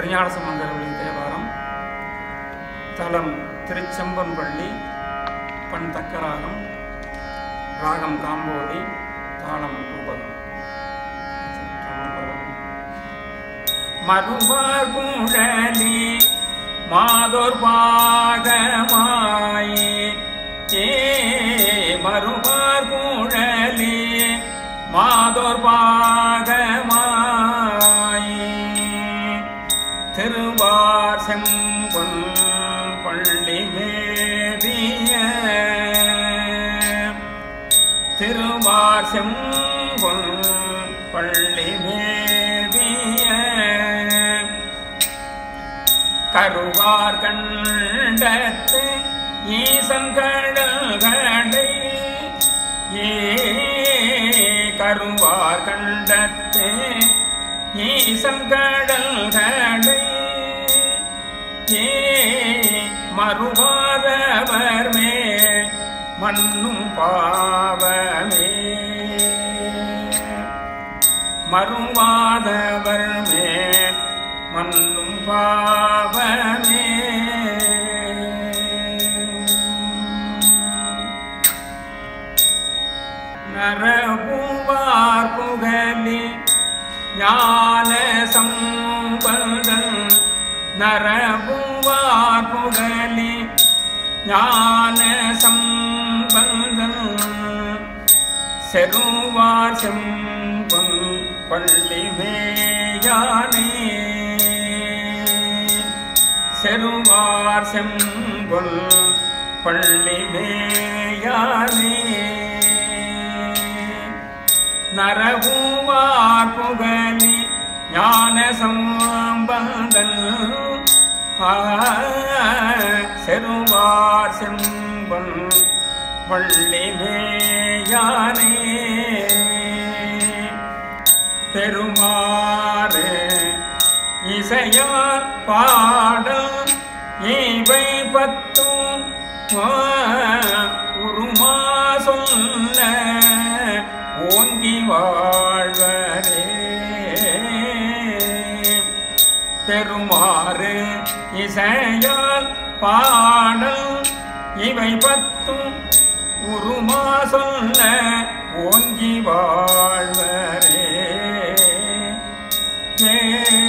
திருஞான சம்பந்தரவழி தேவாரம் தலம் திருச்செம்பன்பள்ளி பண் தக்கராகம் ராகம் காம்போதி தாளம் ரூபகம் மறுவார் குழலி மாதோர் பாகமாய் ஏ மறுவார் குழலி மாதோர் பாகமாய் திருவார் செம்பொன் பள்ளி மேவிய திருவார் செம்பொன் பள்ளி மேவிய கருவார் கண்டத்து ஈசன் கடல்களை ஏ கருவார் கண்டத்து ஈசன் கடல்களை ஏ மறுவாதவர் மேல் மண்ணும் பாவமே மறுவாதவர் மேல் மண்ணும் பாவமே நரபுவார் புகழி ஞான சம்பந்தன் நரபுவார் புகழி ஞான சம்பந்தன் செருவார் செம்பொன் பள்ளி மேயானே செருவார் செம்பொல் பள்ளி மேயானே நரபுவார் புகழி ஞான சம்பந்தன் ஆ, செருவார் செம்பொன் பள்ளி மேயானே பெருமாறு இசையால் பாடல் இவை பத்தும் ஆ, உருமா சொல்ல ஓங்கி வாழ்வரே பெருமாறு இசையால் பாடல் இவை பத்தும் உருமா சொல்ல ஓங்கி வாழ்வரே ஏ